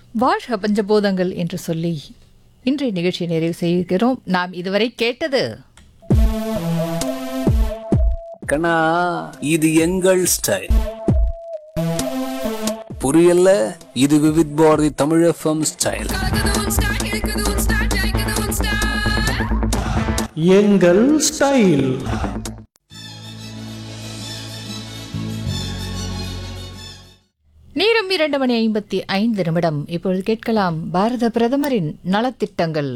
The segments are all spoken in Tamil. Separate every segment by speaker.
Speaker 1: வாழ்க பஞ்சபூதங்கள் என்று சொல்லி இன்றைய நிகழ்ச்சியை நிறைவு செய்கிறோம் நாம் இதுவரை கேட்டது
Speaker 2: கண்ணா இது எங்கள் ஸ்டைல் புரியல இது விவித் பாரதி தமிழ் எஃப்எம் ஸ்டைல்
Speaker 3: கலக்குது உன் ஸ்டார் இழுக்குது உன் ஸ்டார் ஜெயிக்குது உன் ஸ்டார்
Speaker 4: எங்கள் ஸ்டைல்
Speaker 1: நேரம் இரண்டு மணி ஐம்பத்தி ஐந்து நிமிடம் இப்பொழுது கேட்கலாம் பாரத பிரதமரின் நலத்திட்டங்கள்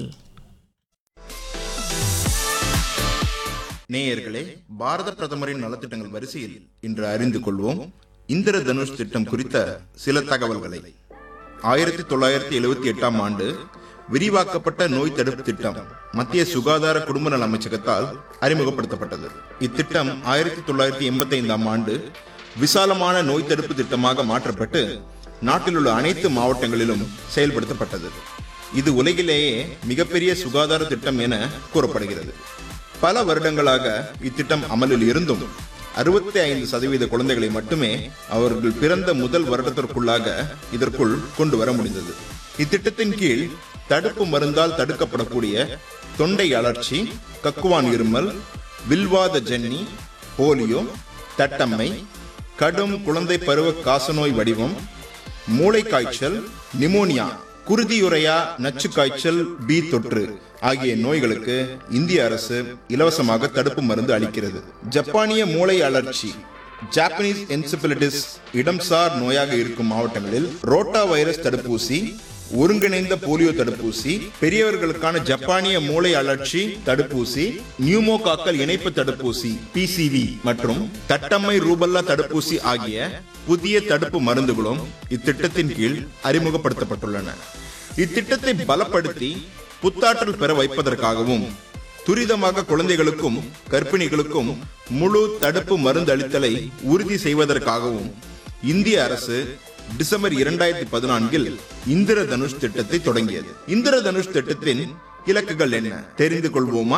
Speaker 5: நேயர்களே பாரத பிரதமரின் நலத்திட்டங்கள் வரிசையில் இன்று அறிந்து கொள்வோம் இந்திர தனுஷ் திட்டம் குறித்த சில தகவல்களை ஆயிரத்தி தொள்ளாயிரத்தி எழுபத்தி எட்டாம் ஆண்டு விரிவாக்கப்பட்ட நோய் தடுப்பு திட்டம் மத்திய சுகாதார குடும்ப நல அமைச்சகத்தால் அறிமுகப்படுத்தப்பட்டது இத்திட்டம் ஆயிரத்தி தொள்ளாயிரத்தி எண்பத்தி ஐந்தாம் ஆண்டு விசாலமான நோய் தடுப்பு திட்டமாக மாற்றப்பட்டு நாட்டில் உள்ள அனைத்து மாவட்டங்களிலும் செயல்படுத்தப்பட்டது இது உலகிலேயே மிகப்பெரிய சுகாதார திட்டம் என கூறப்படுகிறது பல வருடங்களாக இத்திட்டம் அமலில் இருந்தும் அறுபத்தி ஐந்து சதவீத குழந்தைகளை மட்டுமே அவர்கள் பிறந்த முதல் வருடத்திற்குள்ளாக இதற்குள் கொண்டு வர முடிந்தது இத்திட்டத்தின் கீழ் தடுப்பு மருந்தால் தடுக்கப்படக்கூடிய தொண்டை அழற்சி கக்குவான் இருமல் வில்வாத ஜன்னி போலியோ தட்டம்மை கடும் குழந்தை பருவ காசநோய் வடிவம் மூளை காய்ச்சல் நிமோனியா குருதியுறையா நச்சு காய்ச்சல் பி தொற்று ஆகிய நோய்களுக்கு இந்திய அரசு இலவசமாக தடுப்பு மருந்து அளிக்கிறது ஜப்பானிய மூளை அழற்சி ஜாப்பனீஸ் என்சிபிலிட்டிஸ் இடம்சார் நோயாக இருக்கும் மாவட்டங்களில் ரோட்டா வைரஸ் தடுப்பூசி ஒருங்கிணைந்த போலியோ தடுப்பூசி பெரியவர்களுக்கான ஜப்பானிய மூளை அழற்சி தடுப்பூசி நியூமோகாக்கல் இணைப்பு தடுப்பூசி பிசிவி மற்றும் தட்டம்மை ரூபல்லா தடுப்பூசி ஆகிய புதிய தடுப்பு மருந்துகளும் இத்திட்டத்தின் கீழ் அறிமுகப்படுத்தப்பட்டுள்ளன இத்திட்டத்தை பலப்படுத்தி புத்தாற்றல் பெற வைப்பதற்காகவும் துரிதமாக குழந்தைகளுக்கும் கர்ப்பிணிகளுக்கும் முழு தடுப்பு மருந்து அளித்தலை உறுதி செய்வதற்காகவும் இந்திய அரசு டிசம்பர் இரண்டாயிரத்தி பதினான்கில் இந்திர தனுஷ் திட்டத்தை தொடங்கியது இந்திர தனுஷ் திட்டத்தின் இலக்குகள் என்ன தெரிந்து கொள்வோமா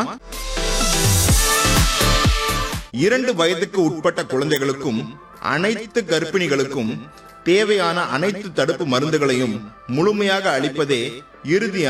Speaker 5: இரண்டு வயதுக்கு உட்பட்ட குழந்தைகளுக்கும் அனைத்து கர்ப்பிணிகளுக்கும் தேவையான அனைத்து தடுப்பு மருந்துகளையும் முழுமையாக அளிப்பதே இறுதி